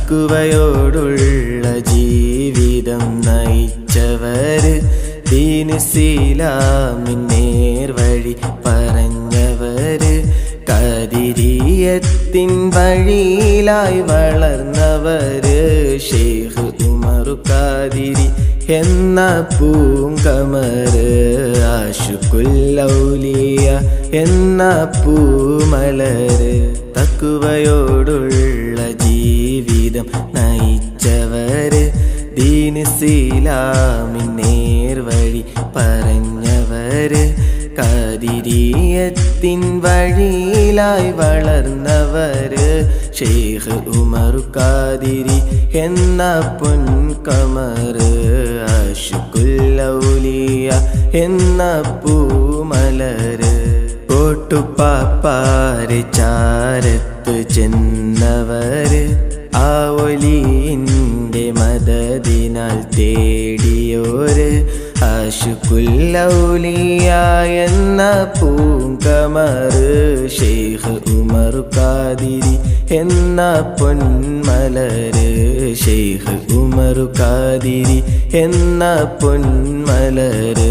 തക്കുവയോടുള്ള ജീവിതം നയിച്ചവര് ദീനുസീലാമിൻ നേർവഴി പറഞ്ഞവര് കതിരിയത്തിൻ വഴിയിലായി വളർന്നവര് ഷെയ്ഖ് ഉമറു കാതിരി എന്ന പൂങ്കമറ് ആശുക്കുല്ലൗലിയ എന്ന പൂമലര് തക്കുവയോടുള്ള ജീവിതം നയിച്ചവര് ദീനുസീലാമിൻ നേർവഴി പറഞ്ഞവര് കാതിരിയത്തിൻ വഴിയിലായി വളർന്നവര് ഷെയ്ഖ് ഉമർ കാതിരി എന്ന പൊൻകമറ് ആശുക്കുല്ലൗലിയ എന്ന പൂമലര് കോട്ടുപ്പാപ്പാര് ചാരത്ത് ചെന്നവര് ആ ഒലിന്റെ മദതിനാൽ തേടിയോര് ആശുക്കുല്ലൗലിയ എന്ന പൂങ്കമറ് ഷെയ്ഖ് ഉമർ കാതിരി എന്ന പൊന്മലര് ഷെയ്ഖ് ഉമർ കാതിരി എന്ന പൊന്മലര്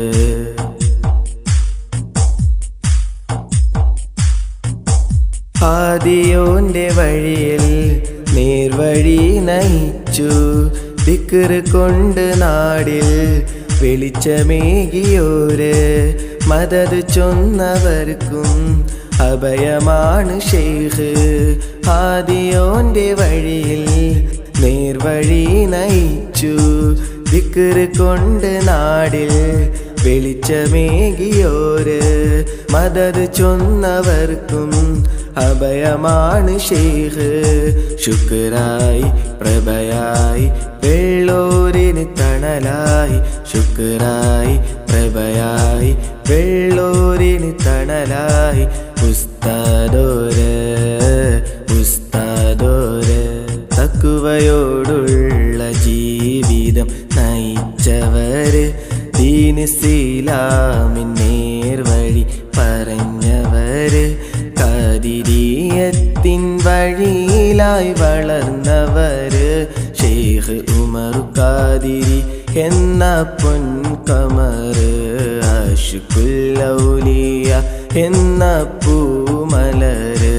ആദിയോന്റെ വഴിയിൽ നേർവഴി നയിച്ചു ദിക്കറ് കൊണ്ട് നാടിൽ വെളിച്ചമേകിയോര് മദത് ചൊന്നവർക്കും അഭയമാണ് ഷെയ്ഖ് ആദിയോന്റെ വഴിയിൽ നേർവഴി നയിച്ചു ദിക്കറ് കൊണ്ട് നാടിൽ വെളിച്ചമേകിയോര് മദത് ചൊന്നവർക്കും അഭയമാണ് ഷെയ്ഖ് ശുക്രായി പ്രഭയായി വെള്ളോരിന് തണലായി ശുക്രായി പ്രഭയായി വെള്ളോരിന് തണലായി ഉസ്താദോര് ഉസ്താദോര് തക്കുവയോടുള്ള ജീവിതം നയിച്ചവര് ദീനുസീലാമിൻ നേർവഴി പറഞ്ഞവര് കാതിരിയത്തിൻ വഴിയിലായി വളർന്നവര് ഷെയ്ഖ് ഉമർ കാതിരി എന്ന പൊൻകമറ് ആശുക്കുല്ലൗലിയ എന്ന പൂമലര്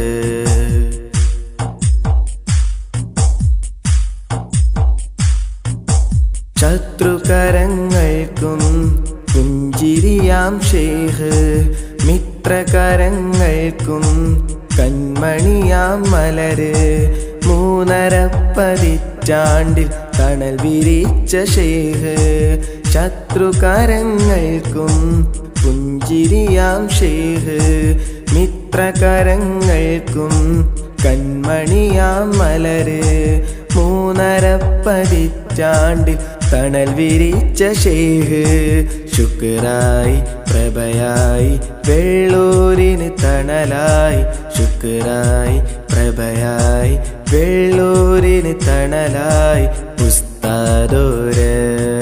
ശത്രുകരങ്ങൾക്കും പുഞ്ചിരിയാം ഷേഖ് മിത്രകരങ്ങൾക്കും കൺമണിയാം മലര് മൂന്നര പതിറ്റാണ്ടിൽ തണൽ വിരിച്ച ഷേഖ് ശത്രുകരങ്ങൾക്കും പുഞ്ചിരിയാം ഷേഖ് മിത്രകരങ്ങൾക്കും കൺമണിയാം മലര് മൂന്നര പതിറ്റാണ്ടിൽ തണൽ വിരിച്ച ഷേഖ് ശുക്രായി പ്രഭയായി വെള്ളൂരിന് തണലായി ശുക്രായി പ്രഭയായി വെള്ളൂരിന് തണലായി ഉസ്താദോര്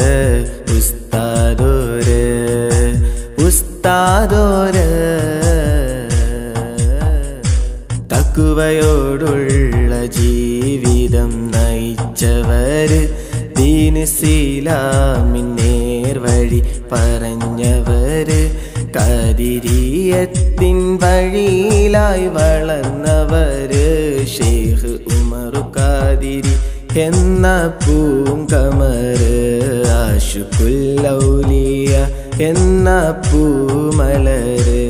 ഉസ്താദോര് ഉസ്താദോര് തക്കുവയോടുള്ള ജീവിതം നയിച്ചവര് ദീനുസീലാമിൻ നേർവഴി പറഞ്ഞവര് കതിരിയത്തിൻ വഴിയിലായി വളർന്നവര് ഷെയ്ഖ് ഉമർ കാതിരി എന്ന പൂങ്കമറ് ആശുക്കുല്ലൗലിയ എന്ന പൂമലര്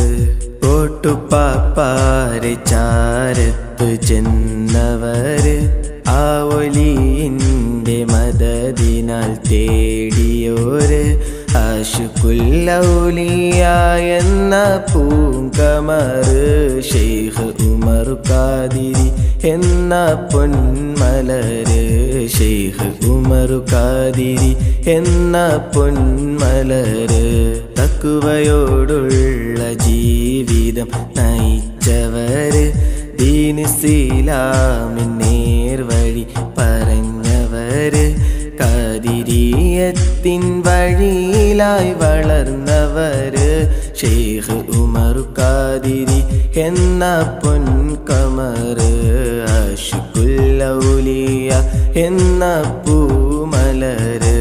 കോട്ടുപ്പാപ്പാര് ചാരത്ത് ചെന്നവര് ആ ഒലിന്റെ മദതിനാൽ തേടിയോര് ആശുക്കുല്ലൗലിയ എന്ന പൂങ്കമറ് ഷെയ്ഖ് ഉമർ കാതിരി എന്ന പൊന്മലര് ഷെയ്ഖ് ഉമർ കാതിരി എന്ന പൊന്മലര് തക്കുവയോടുള്ള ജീവിതം നയിച്ചവര് ദീനുസീലാമിൻ നേർവഴി പറഞ്ഞവര് കാതിരിയത്തിൻ വഴിയിലായി വളർന്നവര് ഷെയ്ഖ് ഉമർ കാതിരി എന്ന പൊൻകമറ് ആശുക്കുല്ല ഔലിയ എന്ന പൂമലര്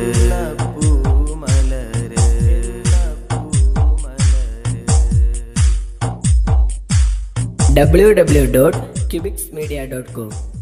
പൂമലര് W W dot cubics media dot com